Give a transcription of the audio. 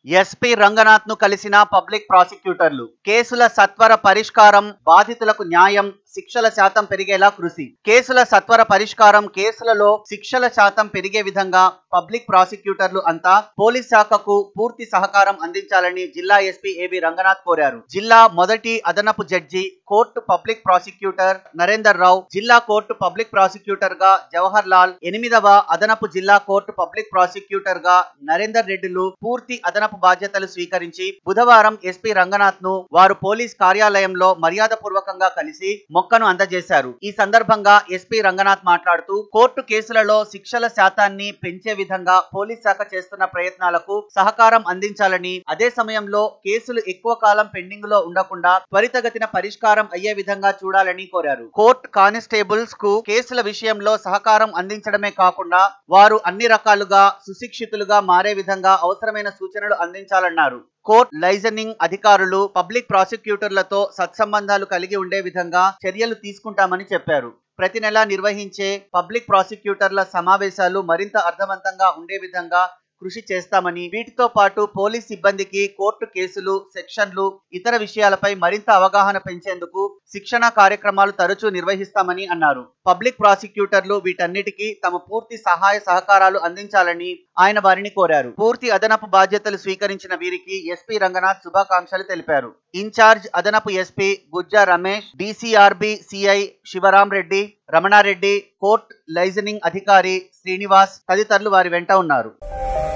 SP Ranganath ను కలిసిన public ప్రాసిక్యూటర్లు కేసుల సత్వర పరిష్కారం బాధితులకు న్యాయం శిక్షల శాతం పెరిగేలా కృషి కేసుల సత్వర పరిష్కారం కేసులలో శిక్షల శాతం పెరిగే విధంగా పబ్లిక్ ప్రాసిక్యూటర్లు అంతా పోలీస్ శాఖకు పూర్తి సహకారం అందించాలని జిల్లా ఎస్పీ ఏవి రంగనాథ్ కోరారు జిల్లా మొదటి అదనపు judge court public prosecutor Narender Rao జిల్లా కోర్టు పబ్లిక్ ప్రాసిక్యూటర్ గా జవహర్ లాల్ ఎనిమిదవ అదనపు జిల్లా కోర్టు పబ్లిక్ ప్రాసిక్యూటర్ గా నరేందర్ రెడ్డిలు పూర్తి అదనపు బాధ్యతలు స్వీకరించి బుధవారం ఎస్పీ రంగనాథ్ ను వారు పోలీస్ కార్యాలయంలో మర్యాద పూర్వకంగా కలిసి మొక్కను అందజేశారు ఈ సందర్భంగా ఎస్పీ రంగనాథ్ మాట్లాడుతూ కోర్టు కేసులలో శిక్షల శాతాన్ని పెంచే విధంగా పోలీస్ శాఖ చేస్తున్న ప్రయత్నాలకు సహకారం అందించాలని అదే సమయంలో కేసులు ఎక్కువ కాలం పెండింగ్ లో ఉండకుండా త్వరితగతిన పరిష్కారం అయ్యే విధంగా చూడాలని కోరారు కోర్టు కానిస్టేబుల్స్ కు కేసుల విషయంలో సహకారం అందించడమే కాకుండా వారు అన్ని రకాలుగా సుశిక్షితులుగా మారే విధంగా అవసరమైన సూచనలు అందించాలన్నారు కోర్ట్ లైజనింగ్ అధికారులు పబ్లిక్ ప్రాసిక్యూటర్లతో సత్సంబంధాలు కలిగి ఉండే విధంగా చర్యలు తీసుకుంటామని చెప్పారు ప్రతి నెల నిర్వహించే పబ్లిక్ ప్రాసిక్యూటర్ల సమావేశాలు మరింత అర్థవంతంగా ఉండే విధంగా కృషి చేస్తామని వీటితో పాటు పోలీస్ సిబ్బందికి కోర్టు కేసులు సెక్షన్లు ఇతర విషయాలపై మరింత అవగాహన పెంచేందుకు శిక్షణ కార్యక్రమాలు తరచూ నిర్వహిస్తామని అన్నారు పబ్లిక్ ప్రాసిక్యూటర్లు వీటన్నిటికీ తమ పూర్తి సహాయ సహకారాలు అందించాలని ఆయన వారిని కోరారు పూర్తి అదనపు బాధ్యతలు స్వీకరించిన వీరికి ఎస్పీ రంగనాథ్ శుభాకాంక్షలు తెలిపారు ఇన్ఛార్జ్ అదనపు SP Gujja Ramesh DCRB CI Sivaram Reddy Ramana Reddy court liaisoning అధికారి శ్రీనివాస్ తదితరులు వారి వెంట ఉన్నారు